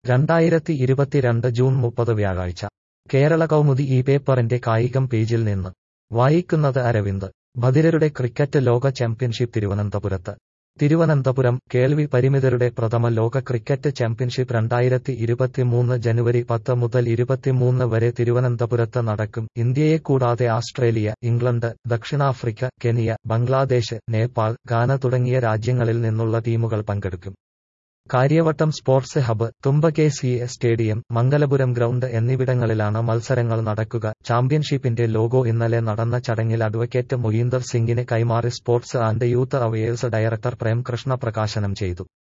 രണ്ടായിരത്തി ഇരുപത്തിരണ്ട് ജൂൺ മുപ്പത് വ്യാഴാഴ്ച കേരള കൗമുദി ഈ പേപ്പറിന്റെ കായികം പേജിൽ നിന്ന് വായിക്കുന്നത് അരവിന്ദ് ബധിരരുടെ ക്രിക്കറ്റ് ലോക ചാമ്പ്യൻഷിപ്പ് തിരുവനന്തപുരത്ത് തിരുവനന്തപുരം കേൾവി പരിമിതരുടെ പ്രഥമ ലോക ക്രിക്കറ്റ് ചാമ്പ്യൻഷിപ്പ് രണ്ടായിരത്തി ഇരുപത്തിമൂന്ന് ജനുവരി പത്ത് മുതൽ ഇരുപത്തിമൂന്ന് വരെ തിരുവനന്തപുരത്ത് നടക്കും ഇന്ത്യയെ കൂടാതെ ആസ്ട്രേലിയ ഇംഗ്ലണ്ട് ദക്ഷിണാഫ്രിക്ക കെനിയ ബംഗ്ലാദേശ് നേപ്പാൾ ഗാന തുടങ്ങിയ രാജ്യങ്ങളിൽ നിന്നുള്ള ടീമുകൾ പങ്കെടുക്കും Karyavattom sports hub Thumba C stadium Mangalapuram ground എന്നിവിടങ്ങളിലാണ് മത്സരങ്ങൾ നടക്കുക ചാമ്പ്യൻഷിപ്പിന്റെ ലോഗോ ഇന്നലെ നടന്ന ചടങ്ങിൽ അഡ്വക്കേറ്റ് മൊയീന്ദർ സിംഗിന് കൈമാറി sports and youth affairs director Premkrishna പ്രകാശനം ചെയ്തു